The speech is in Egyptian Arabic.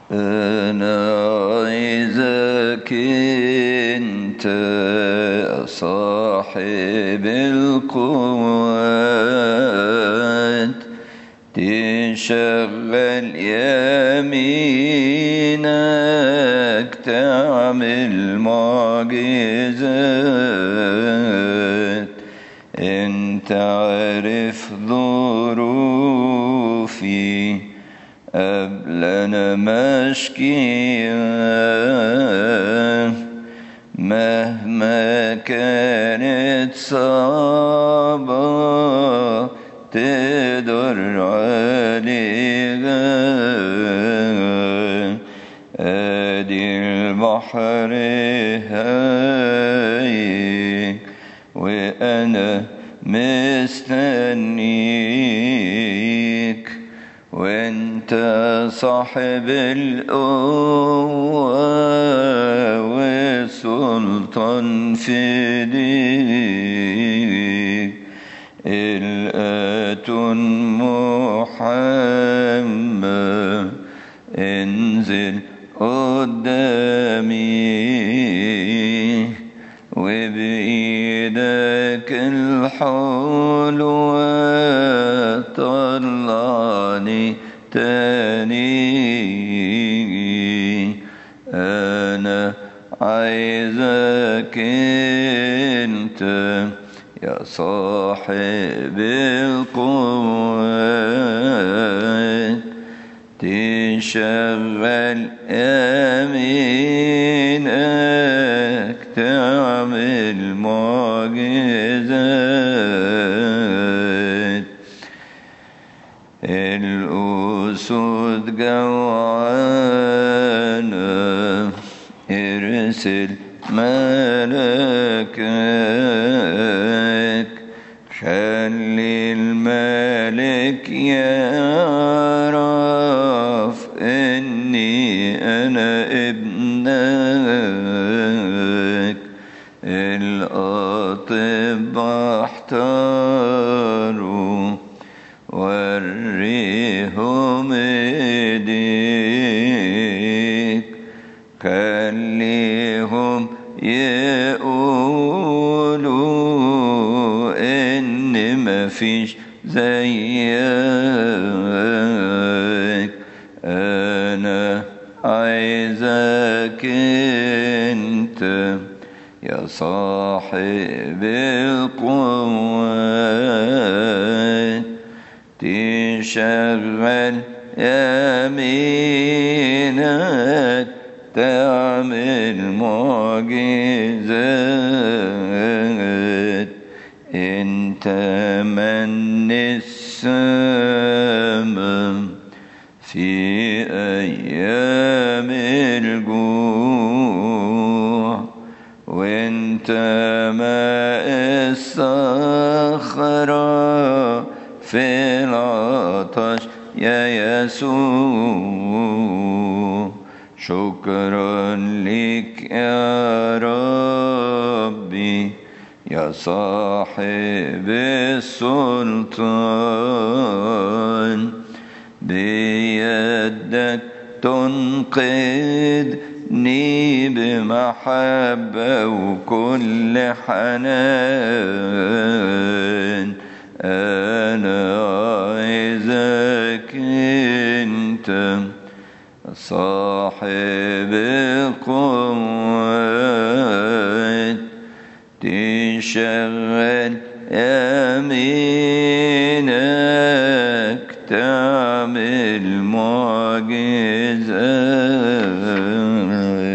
أنا عايزك أنت صاحب القوات تشغل يمينك تعمل معجزات انت عارف ظروفي قبل انا مشكية مهما كانت صعبة تقدر عليها ادي البحر هاي وانا مستنيك وانت صاحب القوة والسلطان في ايديك الآتون محمد انزل قدامي وبإيدك الحلوة طلعني تاني أنا عايزك انت يا صاحب القوة تشغل يمينك تعمل معجزات الأسود جوعانة ارسل ملكك خلي الملك يعرف اني انا ابنك الاطباء احتاروا وريهم ايديك خليهم يقولوا ان مفيش زيك انا عايزك انت يا صاحب القوة تشغل يمينك تعمل معجزات انت من السماء في ايام الجوع وانت ماء الصخرة في العطش يا يسوع شكرا لك يا ربي يا صاحب السلطان بيدك تنقذني بمحبة وكل حنان أنا عايزك أنت صاحب القوة تشغل يمينك تعمل معجزات